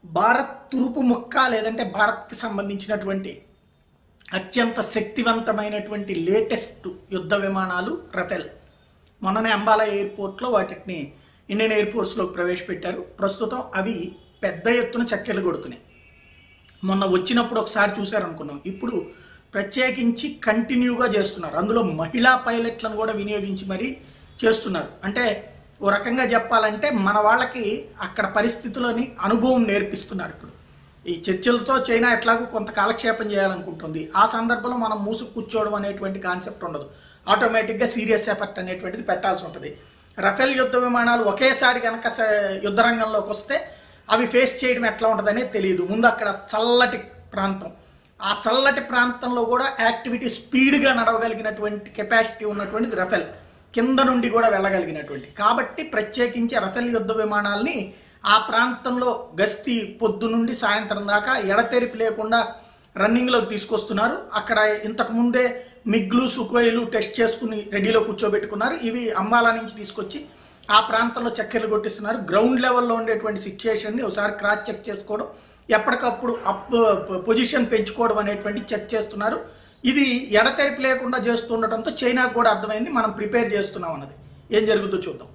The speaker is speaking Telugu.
భారత్ తూర్పు ముక్క లేదంటే భారత్కి సంబంధించినటువంటి అత్యంత శక్తివంతమైనటువంటి లేటెస్ట్ యుద్ధ విమానాలు రఫెల్ మొన్ననే అంబాలా ఎయిర్పోర్ట్లో వాటిని ఇండియన్ ఎయిర్ ఫోర్స్లోకి ప్రవేశపెట్టారు ప్రస్తుతం అవి పెద్ద ఎత్తున చక్కెర్లు కొడుతున్నాయి మొన్న వచ్చినప్పుడు ఒకసారి చూశారనుకున్నాం ఇప్పుడు ప్రత్యేకించి కంటిన్యూగా చేస్తున్నారు అందులో మహిళా పైలట్లను కూడా వినియోగించి మరీ చేస్తున్నారు అంటే ఓ రకంగా చెప్పాలంటే మన వాళ్ళకి అక్కడ పరిస్థితులని అనుభవం నేర్పిస్తున్నారు ఇప్పుడు ఈ చర్చలతో చైనా ఎట్లాగూ కొంత కాలక్షేపం చేయాలనుకుంటుంది ఆ సందర్భంలో మనం మూసు కూర్చోవడం అనేటువంటి కాన్సెప్ట్ ఉండదు ఆటోమేటిక్గా సీరియస్ ఎఫెక్ట్ అనేటువంటిది పెట్టాల్సి ఉంటుంది రఫేల్ యుద్ధ విమానాలు ఒకేసారి కనుక స- యుద్ధ రంగంలోకి వస్తే అవి ఫేస్ చేయడం ఎట్లా ఉంటుందనే తెలియదు ముందు అక్కడ చల్లటి ప్రాంతం ఆ చల్లటి ప్రాంతంలో కూడా యాక్టివిటీ స్పీడ్గా నడవగలిగినటువంటి కెపాసిటీ ఉన్నటువంటిది రఫేల్ కింద నుండి కూడా వెళ్ళగలిగినటువంటి కాబట్టి ప్రత్యేకించి రఫేల్ యుద్ధ విమానాల్ని ఆ ప్రాంతంలో గస్తీ పొద్దు నుండి సాయంత్రం దాకా ఎడతెరిపి లేకుండా రన్నింగ్లోకి తీసుకొస్తున్నారు అక్కడ ఇంతకు ముందే మిగ్లు సుఖోయిలు టెస్ట్ చేసుకుని రెడీలో కూర్చోబెట్టుకున్నారు ఇవి అంబాలా నుంచి తీసుకొచ్చి ఆ ప్రాంతంలో చక్కెరలు కొట్టిస్తున్నారు గ్రౌండ్ లెవెల్లో ఉండేటువంటి సిచ్యుయేషన్ని ఒకసారి క్రాస్ చెక్ చేసుకోవడం ఎప్పటికప్పుడు అప్ పొజిషన్ పెంచుకోవడం అనేటువంటి చెక్ చేస్తున్నారు ఇది ఎడతెరిపి లేకుండా చేస్తుండటంతో చైనాకు కూడా అర్థమైంది మనం ప్రిపేర్ చేస్తున్నాం అన్నది ఏం జరుగుతుందో చూద్దాం